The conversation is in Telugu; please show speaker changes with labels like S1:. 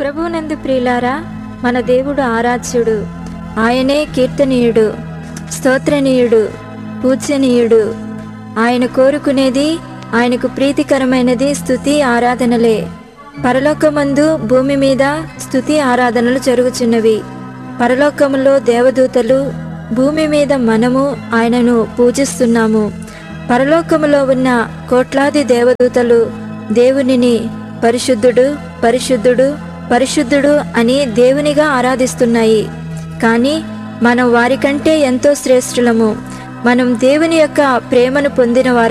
S1: ప్రభువునందు ప్రియులారా మన దేవుడు ఆరాధ్యుడు ఆయనే కీర్తనీయుడు స్తోత్రనీయుడు పూజనీయుడు ఆయన కోరుకునేది ఆయనకు ప్రీతికరమైనది స్తుతి ఆరాధనలే పరలోకమందు భూమి మీద స్తుతి ఆరాధనలు జరుగుచున్నవి పరలోకములో దేవదూతలు భూమి మీద మనము ఆయనను పూజిస్తున్నాము పరలోకములో ఉన్న కోట్లాది దేవదూతలు దేవునిని పరిశుద్ధుడు పరిశుద్ధుడు పరిశుద్ధుడు అని దేవునిగా ఆరాధిస్తున్నాయి కానీ మనం వారికంటే ఎంతో శ్రేష్ఠులము మనం దేవుని యొక్క ప్రేమను పొందిన